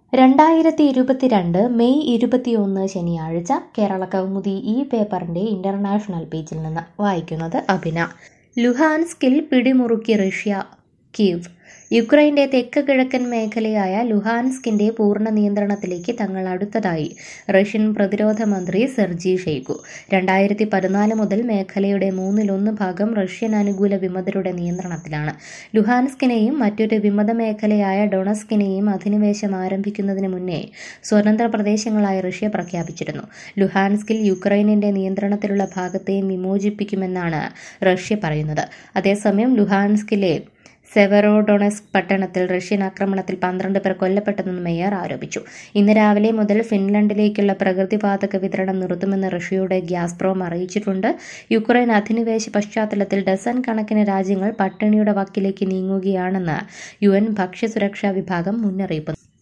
രണ്ടായിരത്തി ഇരുപത്തിരണ്ട് മെയ് ഇരുപത്തിയൊന്ന് ശനിയാഴ്ച കേരള കൗമുദി ഈ പേപ്പറിന്റെ ഇന്റർനാഷണൽ പേജിൽ നിന്ന് വായിക്കുന്നത് അഭിന ലുഹാൻസ്കിൽ പിടിമുറുക്കി റഷ്യ കീവ് യുക്രൈന്റെ തെക്ക് കിഴക്കൻ മേഖലയായ ലുഹാൻസ്കിന്റെ പൂർണ്ണ നിയന്ത്രണത്തിലേക്ക് തങ്ങൾ അടുത്തതായി റഷ്യൻ പ്രതിരോധ മന്ത്രി സെർജി ഷെയ്ഗു രണ്ടായിരത്തി പതിനാല് മുതൽ മേഖലയുടെ മൂന്നിലൊന്ന് ഭാഗം റഷ്യൻ അനുകൂല വിമതരുടെ നിയന്ത്രണത്തിലാണ് ലുഹാൻസ്കിനെയും മറ്റൊരു വിമത മേഖലയായ ഡൊണസ്കിനെയും അധിനിവേശം ആരംഭിക്കുന്നതിന് മുന്നേ സ്വതന്ത്ര പ്രദേശങ്ങളായി റഷ്യ പ്രഖ്യാപിച്ചിരുന്നു ലുഹാൻസ്കിൽ യുക്രൈനിന്റെ നിയന്ത്രണത്തിലുള്ള ഭാഗത്തെയും വിമോചിപ്പിക്കുമെന്നാണ് റഷ്യ പറയുന്നത് അതേസമയം ലുഹാൻസ്കിലെ സെവറോഡൊണസ്ക് പട്ടണത്തിൽ റഷ്യൻ ആക്രമണത്തിൽ പന്ത്രണ്ട് പേർ കൊല്ലപ്പെട്ടതെന്ന് മേയർ ആരോപിച്ചു ഇന്ന് രാവിലെ മുതൽ ഫിൻലൻഡിലേക്കുള്ള പ്രകൃതിവാതക വിതരണം നിർത്തുമെന്ന് റഷ്യയുടെ ഗ്യാസ്പ്രോം അറിയിച്ചിട്ടുണ്ട് യുക്രൈൻ അധിനിവേശ പശ്ചാത്തലത്തിൽ ഡസൻ കണക്കിന് രാജ്യങ്ങൾ പട്ടിണിയുടെ വക്കിലേക്ക് നീങ്ങുകയാണെന്ന് യു എൻ ഭക്ഷ്യസുരക്ഷാ വിഭാഗം മുന്നറിയിപ്പ്